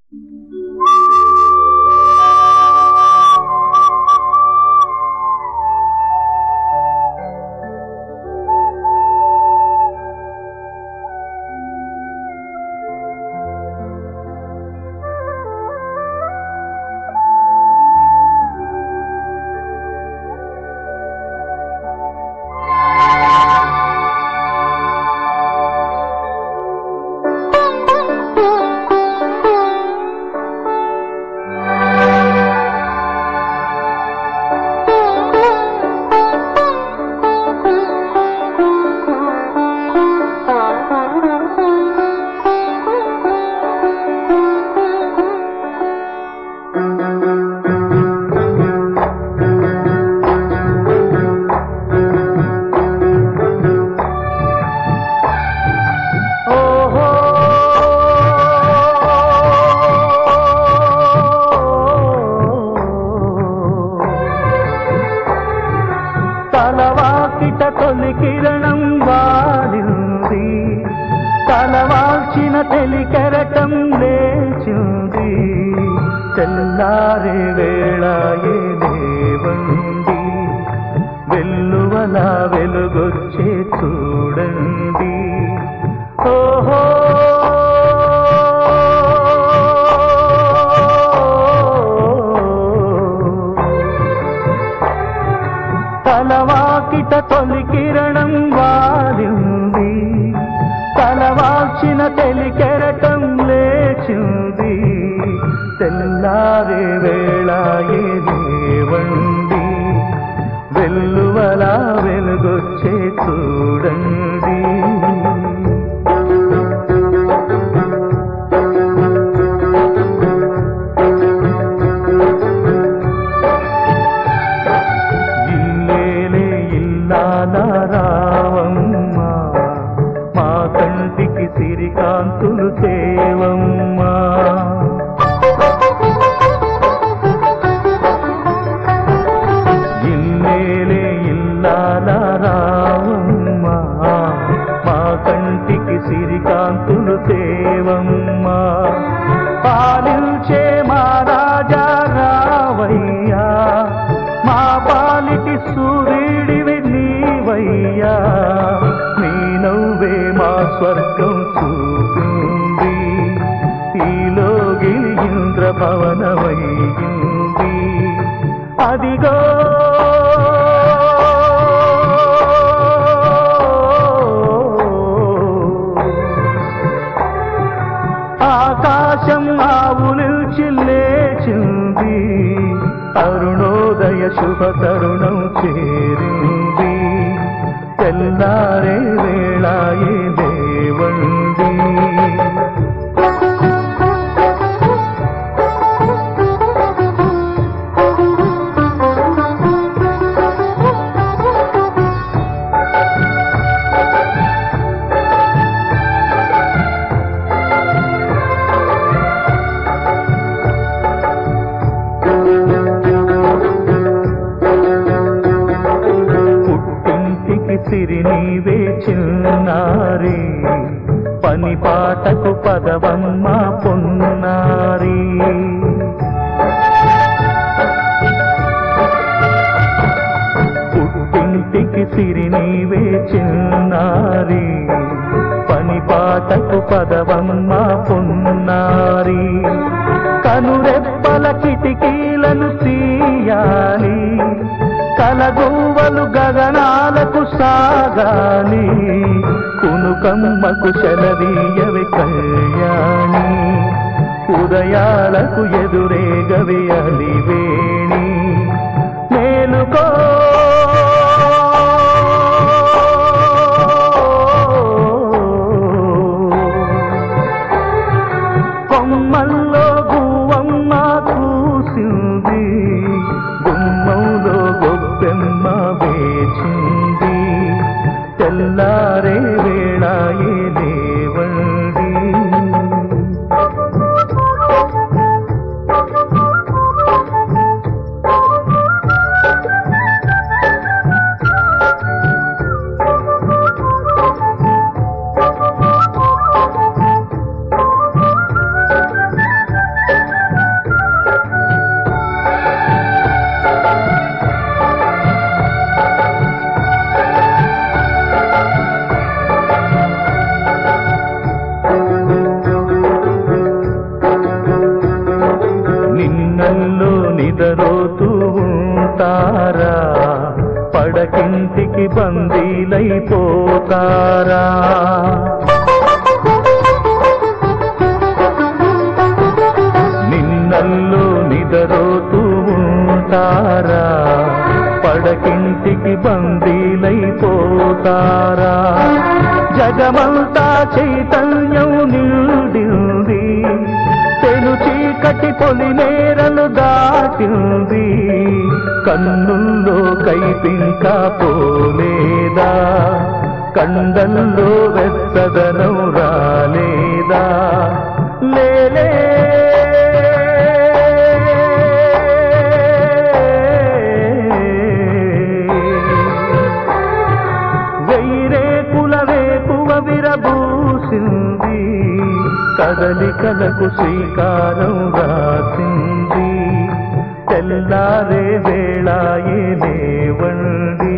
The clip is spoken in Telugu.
తలవాకిట తొలి కిరణం వాలింది తలవాల్చిన తెలి కెరటం లేచింది తెల్లారే వేళ లేవండి వెల్లువల వెలుగొచ్చే చూడండి ఓహో తలవాకిట తొలి కిరణం వాలింది తలవాల్చిన తెలి కెరటం లేచింది తెల్లారే వేళ లేవండి వెల్లువల వెలుగొచ్చే చూడండి ఇల్లేలే ఇల్లాల రావమ్మ మా కంటికి సిరికాంతులు తేవమ్మా ఇల్లేలే ఇల్లాల రావమ్మ మా కంటికి సిరికాంతులు తేవమ్మా పాలించే మా రాజా రావయ్యా మా పాలిటి సూర్యుడివి నీవయ్యా నీ నవ్వే మా స్వర్గం చూపింది ఈలోగిలి ఇంద్ర భవనమయ్యింది అదిగో ఆకాశం ఆవులు చిల్లేచింది అరుణోదయ శుభ తరుణం చేరింది తెల్లారే వేళాయే దేవండి పుట్టింటికి సిరి నీవే చిన్నారి పని పాటకు పదవమ్మ పొన్నారి పుట్టింటికి సిరి నీవే చిన్నారి పని పాటకు పదవమ్మ పొన్నారి కనురెప్పల కిటికీలను తీయాలి కలగువ్వలు గగనాలకు సాగాలి కునుకమ్మకు సెలవీయవి కళ్యాణి ఉదయాలకు ఎదురేగవి అలివేణి మేలుకో కొమ్మల్లో గువ్వమ్మ కూసింది గుమ్మంలో గొబ్బెమ్మ వేచింది తెల్లారే వేళాయే లేవండి జగమంతా చైతన్యం నిండింది తెలు చీకటి పొలి నేరలు దాటింది కన్నుల్లో కైపింకా పోలేదా కండల్లో వెచ్చదనం రాలేదా లేలే వెయ్యిరే కులవేకువ విరబూసింది కదలికలకు శ్రీకారం రాసింది తెల్లారే వేళాయే లేవండి